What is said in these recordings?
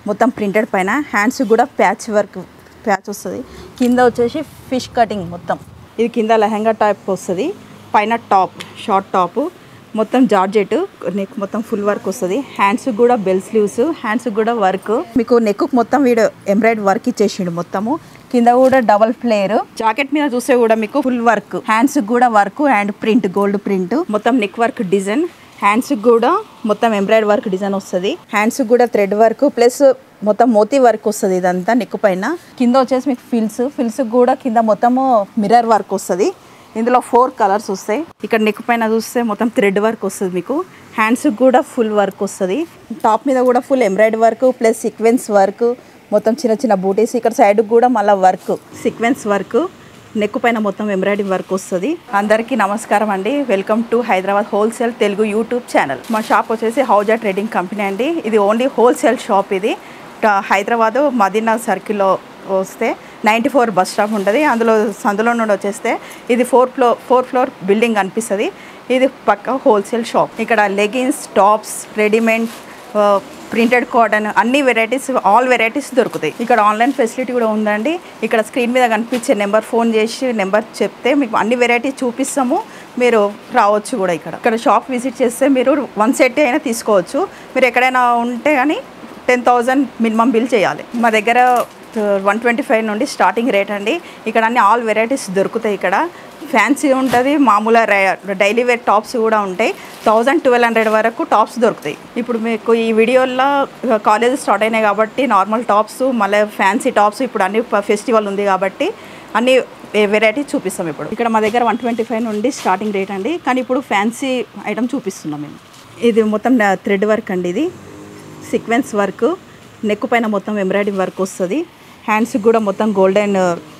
మొత్తం ప్రింటెడ్ పైన హ్యాండ్స్ కూడా ప్యాచ్ వర్క్ ప్యాచ్ వస్తుంది కింద వచ్చేసి ఫిష్ కటింగ్ మొత్తం ఇది కింద లెహంగా టైప్ వస్తుంది పైన టాప్ షార్ట్ టాప్ మొత్తం జార్జెట్ నెక్ మొత్తం ఫుల్ వర్క్ వస్తుంది హ్యాండ్స్ కూడా బెల్ స్లీవ్స్ హ్యాండ్స్ కూడా వర్క్ మీకు నెక్ మొత్తం వీడు ఎంబ్రాయిడ్ వర్క్ ఇచ్చేసిండు మొత్తము కింద కూడా డబల్ ప్లేయర్ జాకెట్ మీద చూస్తే కూడా మీకు ఫుల్ వర్క్ హ్యాండ్స్ కూడా work and print gold print మొత్తం నెక్ వర్క్ డిజైన్ హ్యాండ్స్ కూడా మొత్తం ఎంబ్రాయిడ్ వర్క్ డిజైన్ వస్తుంది హ్యాండ్స్ కూడా థ్రెడ్ వర్క్ ప్లస్ మొత్తం మోతీ వర్క్ వస్తుంది ఇదంతా నెక్ పైన కింద వచ్చేసి మీకు ఫిల్స్ ఫిల్స్ కూడా కింద మొత్తము మిర్రర్ వర్క్ వస్తుంది ఇందులో ఫోర్ కలర్స్ వస్తాయి ఇక్కడ నెక్ పైన చూస్తే మొత్తం థ్రెడ్ వర్క్ వస్తుంది మీకు హ్యాండ్స్ కూడా ఫుల్ వర్క్ వస్తుంది టాప్ మీద కూడా full embroidery work plus sequence work మొత్తం చిన్న చిన్న బూటీస్ ఇక్కడ సైడ్ కూడా మళ్ళీ వర్క్ సీక్వెన్స్ వర్క్ నెక్ పైన మొత్తం ఎంబ్రాయిడింగ్ వర్క్ వస్తుంది అందరికీ నమస్కారం అండి welcome to Hyderabad wholesale Telugu YouTube channel మా షాప్ వచ్చేసి హౌజా ట్రేడింగ్ కంపెనీ అండి ఇది ఓన్లీ హోల్సేల్ షాప్ ఇది ట- హైదరాబాదు మదీనా సర్కిల్లో వస్తే నైంటీ ఫోర్ బస్ స్టాప్ ఉంటుంది అందులో సందులో నుండి వచ్చేస్తే ఇది four floor four floor building అనిపిస్తుంది ఇది పక్క హోల్సేల్ షాప్ ఇక్కడ leggings tops readymade printed cotton అన్ని వెరైటీస్ ఆల్ వెరైటీస్ దొరుకుతాయి ఇక్కడ ఆన్లైన్ ఫెసిలిటీ కూడా ఉందండి ఇక్కడ స్క్రీన్ మీద కనిపించే నెంబర్ ఫోన్ చేసి నెంబర్ చెప్తే మీకు అన్ని వెరైటీస్ చూపిస్తాము మీరు రావచ్చు కూడా ఇక్కడ ఇక్కడ షాప్ విజిట్ చేస్తే మీరు వన్ సెట్ అయినా తీసుకోవచ్చు మీరు ఎక్కడైనా ఉంటే కానీ టెన్ థౌజండ్ మినిమం బిల్ చేయాలి మా దగ్గర వన్ ట్వంటీ ఫైవ్ నుండి స్టార్టింగ్ రేట్ అండి ఇక్కడ అన్ని ఆల్ వెరైటీస్ దొరుకుతాయి ఇక్కడ ఫ్యాన్సీ ఉంటుంది మామూలు డైలీ వేర్ టాప్స్ కూడా ఉంటాయి థౌజండ్ ట్వెల్వ్ హండ్రెడ్ వరకు టాప్స్ దొరుకుతాయి ఇప్పుడు మీకు ఈ వీడియోలో కాలేజ్ స్టార్ట్ అయినాయి కాబట్టి నార్మల్ టాప్స్ మళ్ళీ ఫ్యాన్సీ టాప్స్ ఇప్పుడు అన్ని ఫెస్టివల్ ఉంది కాబట్టి అన్ని వెరైటీ చూపిస్తాం ఇప్పుడు ఇక్కడ మా దగ్గర వన్ ట్వంటీ ఫైవ్ నుండి స్టార్టింగ్ రేట్ అండి కానీ ఇప్పుడు ఫ్యాన్సీ ఐటమ్ చూపిస్తున్నాం మేము ఇది మొత్తం థ్రెడ్ వర్క్ అండి ఇది సీక్వెన్స్ వర్క్ నెక్ పైన మొత్తం ఎంబ్రాయిడింగ్ వర్క్ వస్తుంది హ్యాండ్స్కి కూడా మొత్తం గోల్డెన్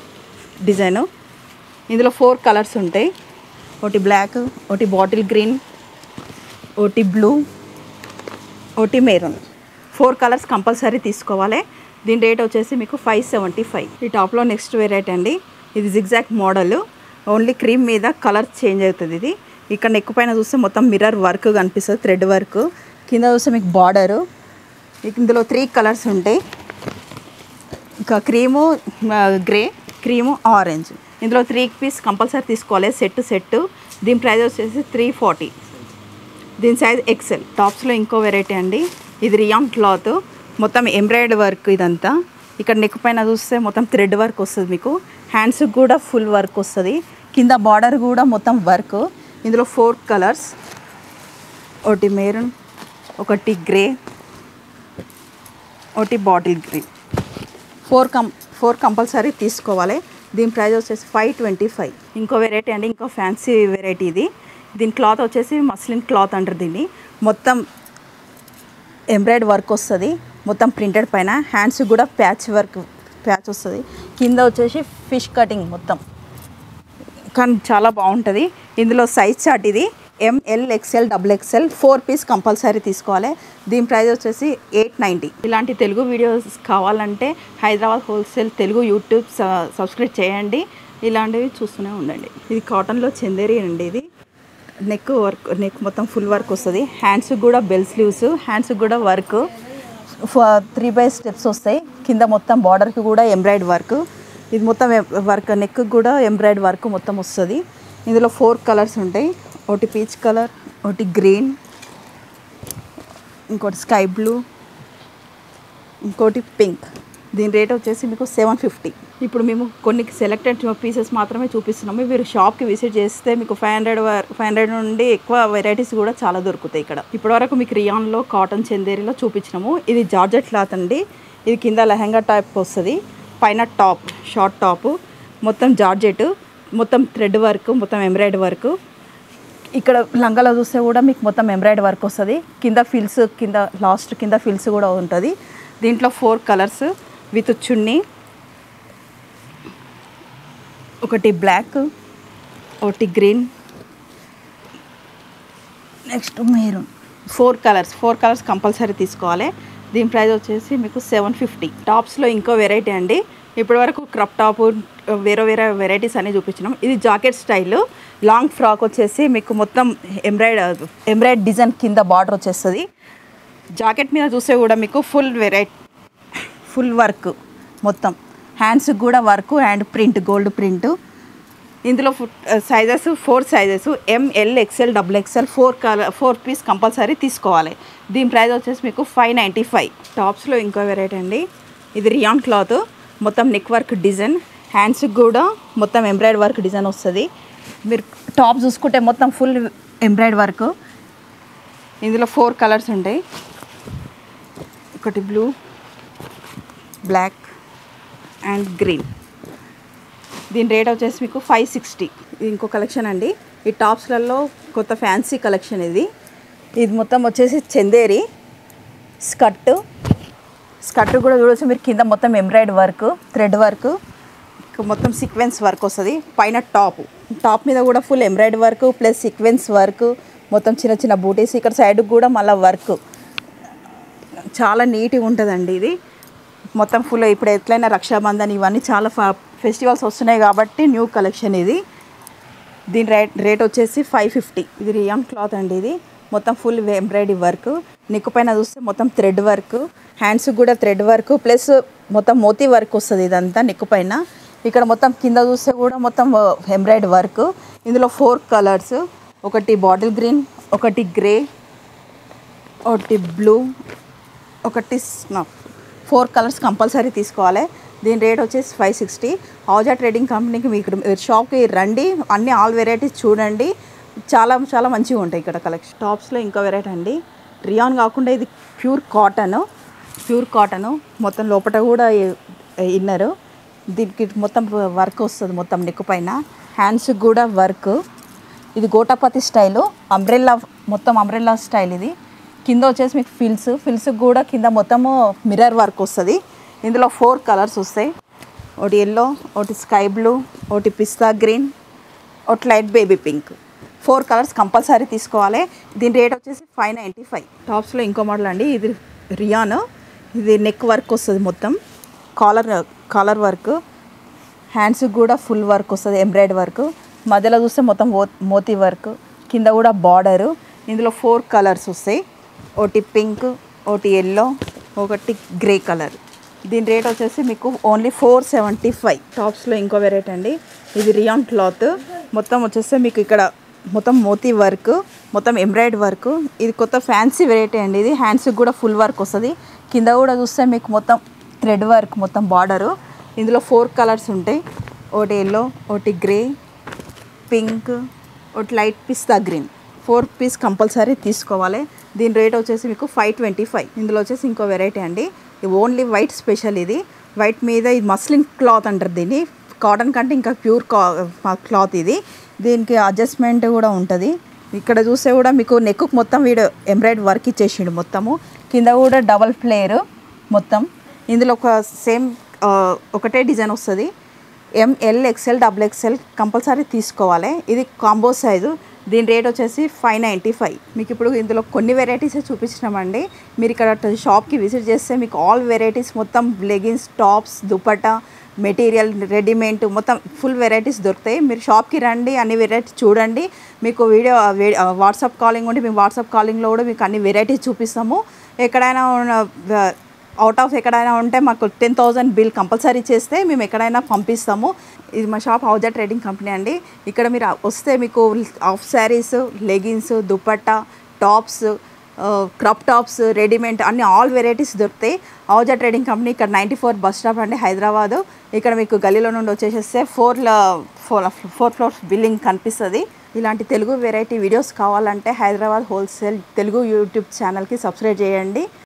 డిజైన్ ఇందులో ఫోర్ కలర్స్ ఉంటాయి ఒకటి బ్లాక్ ఒకటి బాటిల్ గ్రీన్ ఒకటి బ్లూ ఒకటి మెరూన్ ఫోర్ కలర్స్ కంపల్సరీ తీసుకోవాలి దీని రేట్ వచ్చేసి మీకు ఫైవ్ సెవెంటీ ఫైవ్ ఈ టాప్లో నెక్స్ట్ వెరైటీ అండి ఇది జిగ్జాక్ మోడల్ ఓన్లీ క్రీమ్ మీద కలర్ చేంజ్ అవుతుంది ఇది ఇక్కడ నెక్ పైన చూస్తే మొత్తం మిర్రర్ వర్క్ కనిపిస్తుంది థ్రెడ్ వర్క్ కింద చూస్తే మీకు బార్డరు ఇందులో త్రీ కలర్స్ ఉంటాయి ఇంకా క్రీము ఆ, గ్రే క్రీము ఆరెంజ్ ఇందులో త్రీ పీస్ కంపల్సరీ తీసుకోవాలి సెట్ సెట్ దీని ప్రైస్ వచ్చేసి త్రీ ఫార్టీ దీని సైజ్ ఎక్సెల్ టాప్స్లో ఇంకో వెరైటీ అండి ఇది రియాన్ క్లాత్ మొత్తం ఎంబ్రాయిడ్ వర్క్ ఇదంతా ఇక్కడ నెక్ పైన చూస్తే మొత్తం థ్రెడ్ వర్క్ వస్తుంది మీకు హ్యాండ్స్కి కూడా ఫుల్ వర్క్ వస్తుంది కింద బార్డర్ కూడా మొత్తం వర్క్ ఇందులో ఫోర్ కలర్స్ ఒకటి మెరూన్ ఒకటి గ్రే ఒకటి బాటిల్ గ్రీన్ ఫోర్ కం ఫోర్ కంపల్సరీ తీసుకోవాలి దీని ప్రైస్ వచ్చేసి ఫైవ్ ట్వంటీ ఫైవ్ ఇంకో వెరైటీ అండి ఇంకో ఫ్యాన్సీ వెరైటీ ఇది దీని క్లాత్ వచ్చేసి మస్లిన్ క్లాత్ అంటారు దీన్ని మొత్తం ఎంబ్రాయిడ్ వర్క్ వస్తుంది మొత్తం ప్రింటెడ్ పైన హ్యాండ్స్ కూడా ప్యాచ్ వర్క్ ప్యాచ్ వస్తుంది కింద వచ్చేసి ఫిష్ కటింగ్ మొత్తం కానీ చాలా బాగుంటుంది ఇందులో సైజ్ చార్ట్ ఇది M L XL double XL four piece compulsory తీసుకోవాలి దీని ప్రైస్ వచ్చేసి ఎయిట్ నైంటీ ఇలాంటి తెలుగు వీడియోస్ కావాలంటే హైదరాబాద్ హోల్సేల్ తెలుగు యూట్యూబ్ స- సబ్స్క్రైబ్ చేయండి ఇలాంటివి చూస్తూనే ఉండండి ఇది కాటన్లో చందేరి అండి ఇది నెక్ వర్క్ నెక్ మొత్తం ఫుల్ వర్క్ వస్తుంది హ్యాండ్స్ కూడా బెల్ స్లీవ్స్ హ్యాండ్స్ కూడా వర్క్ త్రీ బై స్టెప్స్ వస్తాయి కింద మొత్తం బార్డర్కి కూడా ఎంబ్రాయిడ్ వర్క్ ఇది మొత్తం వర్క్ నెక్ కూడా ఎంబ్రాయిడ్ వర్క్ మొత్తం వస్తుంది ఇందులో ఫోర్ కలర్స్ ఉంటాయి ఒకటి పీచ్ కలర్ ఒకటి గ్రీన్ ఇంకోటి స్కై బ్లూ ఇంకోటి పింక్ దీని రేట్ వచ్చేసి మీకు సెవెన్ ఫిఫ్టీ ఇప్పుడు మేము కొన్ని సెలెక్టెడ్ పీసెస్ మాత్రమే చూపిస్తున్నాము మీరు షాప్కి విజిట్ చేస్తే మీకు ఫైవ్ హండ్రెడ్ ఫైవ్ హండ్రెడ్ నుండి ఎక్కువ వెరైటీస్ కూడా చాలా దొరుకుతాయి ఇక్కడ ఇప్పటివరకు మీకు రియాన్లో కాటన్ చందేరిలో చూపించినాము ఇది జార్జెట్ క్లాత్ అండి ఇది కింద లెహంగా టైప్ వస్తుంది పైన టాప్ షార్ట్ టాప్ మొత్తం జార్జెట్ మొత్తం థ్రెడ్ వర్క్ మొత్తం ఎంబ్రాయిడ్ వర్క్ ఇక్కడ లంగాలో చూస్తే కూడా మీకు మొత్తం ఎంబ్రాయిడ్ వర్క్ వస్తుంది కింద ఫిల్స్ కింద లాస్ట్ కింద ఫిల్స్ కూడా ఉంటుంది దీంట్లో ఫోర్ కలర్స్ విత్ చున్నీ ఒకటి బ్లాక్ ఒకటి green next maroon four colours four colours compulsory తీసుకోవాలి దీని ప్రైస్ వచ్చేసి మీకు సెవెన్ ఫిఫ్టీ టాప్స్లో ఇంకో వెరైటీ అండి ఇప్పటి వరకు క్రప్ టాప్ వేరే వేరే వెరైటీస్ అన్ని చూపించినాం ఇది జాకెట్ స్టైల్ లాంగ్ ఫ్రాక్ వచ్చేసి మీకు మొత్తం ఎంబ్రాయిడ్ ఎంబ్రాయిడ్ డిజైన్ కింద బార్డర్ వచ్చేస్తుంది జాకెట్ మీద చూస్తే కూడా మీకు ఫుల్ వెరైటీ ఫుల్ వర్క్ మొత్తం హ్యాండ్స్కి కూడా work and print gold print ఇందులో sizes four sizes M L XL double XL four colour four piece compulsory తీసుకోవాలి దీని ప్రైస్ వచ్చేసి మీకు ఫైవ్ నైంటీ ఫైవ్ టాప్స్లో ఇంకో వెరైటీ అండి ఇది రియాన్ క్లాత్ మొత్తం నెక్ వర్క్ డిజైన్ హ్యాండ్స్కి కూడా మొత్తం ఎంబ్రాయిడ్ వర్క్ డిజైన్ వస్తుంది మీరు టాప్ చూసుకుంటే మొత్తం ఫుల్ ఎంబ్రాయిడ్ వర్క్ ఇందులో ఫోర్ కలర్స్ ఉంటాయి ఒకటి బ్లూ బ్లాక్ అండ్ గ్రీన్ దీని రేట్ వచ్చేసి మీకు ఫైవ్ సిక్స్టీ ఇది ఇంకో కలెక్షన్ అండి ఈ టాప్స్లలో కొత్త ఫ్యాన్సీ కలెక్షన్ ఇది ఇది మొత్తం వచ్చేసి చందేరి స్కర్ట్ స్కర్ట్ కూడా చూడొచ్చు మీరు కింద మొత్తం ఎంబ్రాయిడ్ వర్క్ థ్రెడ్ వర్క్ మొత్తం సీక్వెన్స్ వర్క్ వస్తుంది పైన టాప్ టాప్ మీద కూడా full embroidery work plus sequence work మొత్తం చిన్న చిన్న బూటీస్ ఇక్కడ సైడ్ కూడా మళ్ళీ వర్క్ చాలా నీట్గా ఉంటుందండి ఇది మొత్తం ఫుల్ ఇప్పుడు ఎట్లయినా రక్షాబంధన్ ఇవన్నీ చాలా ఫెస్టివల్స్ వస్తున్నాయి కాబట్టి న్యూ కలెక్షన్ ఇది దీని రేట్ రేట్ వచ్చేసి ఫైవ్ ఫిఫ్టీ ఇది రియాన్ క్లాత్ అండి ఇది మొత్తం ఫుల్ ఎంబ్రాయిడరీ వర్క్ నెక్ పైన చూస్తే మొత్తం థ్రెడ్ వర్క్ హ్యాండ్స్ కూడా థ్రెడ్ వర్క్ ప్లస్ మొత్తం మోతీ వర్క్ వస్తుంది ఇదంతా నెక్ పైన ఇక్కడ మొత్తం కింద చూస్తే కూడా మొత్తం ఎంబ్రాయిడరీ వర్క్ ఇందులో ఫోర్ కలర్స్ ఒకటి బాటిల్ గ్రీన్ ఒకటి గ్రే ఒకటి బ్లూ ఒకటి స్నఫ్ ఫోర్ కలర్స్ కంపల్సరీ తీసుకోవాలి దీని రేట్ వచ్చేసి ఫైవ్ సిక్స్టీ ఆజా ట్రేడింగ్ కంపెనీకి మీకు మీరు షాప్కి రండి అన్ని ఆల్ వెరైటీస్ చూడండి చాలా చాలా మంచిగా ఉంటాయి ఇక్కడ కలెక్షన్ టాప్స్లో ఇంకో వెరైటీ అండి రియాన్ కాకుండా ఇది ప్యూర్ కాటన్ ప్యూర్ కాటన్ మొత్తం లోపల కూడా ఇన్నరు దీనికి మొత్తం వర్క్ వస్తుంది మొత్తం నెక్ పైన హ్యాండ్స్కి కూడా వర్క్ ఇది గోటాపతి స్టైలు అంబ్రెల్లా మొత్తం అంబ్రెల్లా స్టైల్ ఇది కింద వచ్చేసి మీకు ఫిల్స్ ఫిల్స్ కూడా కింద మొత్తము మిర్రర్ వర్క్ వస్తుంది ఇందులో ఫోర్ కలర్స్ వస్తాయి ఒకటి ఎల్లో ఒకటి స్కై బ్లూ ఒకటి పిస్తా గ్రీన్ ఒకటి light baby pink four colours compulsory తీసుకోవాలి దీని రేట్ వచ్చేసి ఫైవ్ నైంటీ ఫైవ్ టాప్స్లో ఇంకో మోడల్ అండి ఇది రియాన్ ఇది నెక్ వర్క్ వస్తుంది మొత్తం కాలర్ కాలర్ వర్క్ హ్యాండ్స్కి కూడా ఫుల్ వర్క్ వస్తుంది ఎంబ్రాయిడ్ వర్క్ మధ్యలో చూస్తే మొత్తం మోతీ వర్క్ కింద కూడా బార్డరు ఇందులో ఫోర్ కలర్స్ వస్తాయి ఒకటి పింక్ ఒకటి ఎల్లో ఒకటి గ్రే కలర్ దీని రేట్ వచ్చేసి మీకు ఓన్లీ ఫోర్ సెవెంటీ ఫైవ్ టాప్స్లో ఇంకో వెరైటీ అండి ఇది రియాన్ క్లాత్ మొత్తం వచ్చేస్తే మీకు ఇక్కడ మొత్తం మోతీ వర్క్ మొత్తం ఎంబ్రాయిడ్ వర్క్ ఇది కొత్త ఫ్యాన్సీ వెరైటీ అండి ఇది హ్యాండ్స్కి కూడా ఫుల్ వర్క్ వస్తుంది కింద కూడా చూస్తే మీకు మొత్తం థ్రెడ్ వర్క్ మొత్తం బార్డరు ఇందులో ఫోర్ కలర్స్ ఉంటాయి ఒకటి ఎల్లో ఒకటి గ్రే పింక్ ఒకటి లైట్ పిస్తా గ్రీన్ ఫోర్ పీస్ కంపల్సరీ తీసుకోవాలి దీని రేట్ వచ్చేసి మీకు ఫైవ్ ట్వంటీ ఫైవ్ ఇందులో వచ్చేసి ఇంకో వెరైటీ అండి ఇది ఓన్లీ వైట్ స్పెషల్ ఇది వైట్ మీద ఇది మస్లిన్ క్లాత్ అంటారు దీన్ని కాటన్ కంటే ఇంకా ప్యూర్ క్లాత్ ఇది దీనికి అడ్జస్ట్మెంట్ కూడా ఉంటుంది ఇక్కడ చూస్తే కూడా మీకు నెక్ మొత్తం వీడు ఎంబ్రాయిడ్ వర్క్ ఇచ్చేసిండు మొత్తము కింద కూడా డబల్ ప్లేయర్ మొత్తం ఇందులో ఒక సేమ్ ఒకటే డిజైన్ వస్తుంది M L XL double XL compulsory తీసుకోవాలి ఇది కాంబో సైజు దీని రేట్ వచ్చేసి ఫైవ్ నైంటీ ఫైవ్ మీకు ఇప్పుడు ఇందులో కొన్ని వెరైటీసే చూపించినామండి మీరు ఇక్కడ షాప్కి విజిట్ చేస్తే మీకు ఆల్ వెరైటీస్ మొత్తం leggings tops dupatta material readymade మొత్తం ఫుల్ వెరైటీస్ దొరుకుతాయి మీరు షాప్కి రండి అన్ని వెరైటీస్ చూడండి మీకు వీడియో వాట్సాప్ కాలింగ్ ఉంటే మేము వాట్సాప్ కాలింగ్లో కూడా మీకు అన్ని వెరైటీస్ చూపిస్తాము ఎక్కడైనా అవుట్ ఆఫ్ ఎక్కడైనా ఉంటే మాకు టెన్ థౌజండ్ బిల్ కంపల్సరీ చేస్తే మేము ఎక్కడైనా పంపిస్తాము ఇది మా షాప్ హౌజా ట్రేడింగ్ కంపెనీ అండి ఇక్కడ మీరు వస్తే మీకు off saris leggings dupatta tops crop tops readymade అన్ని ఆల్ వెరైటీస్ దొరుకుతాయి ఔజా ట్రేడింగ్ కంపెనీ ఇక్కడ నైంటీ ఫోర్ బస్ స్టాప్ అండి హైదరాబాద్ ఇక్కడ మీకు గల్లీలో నుండి వచ్చేసేస్తే four four four floors building కనిపిస్తుంది ఇలాంటి తెలుగు వెరైటీ వీడియోస్ కావాలంటే హైదరాబాద్ హోల్సేల్ తెలుగు యూట్యూబ్ ఛానల్కి సబ్స్క్రైబ్ చేయండి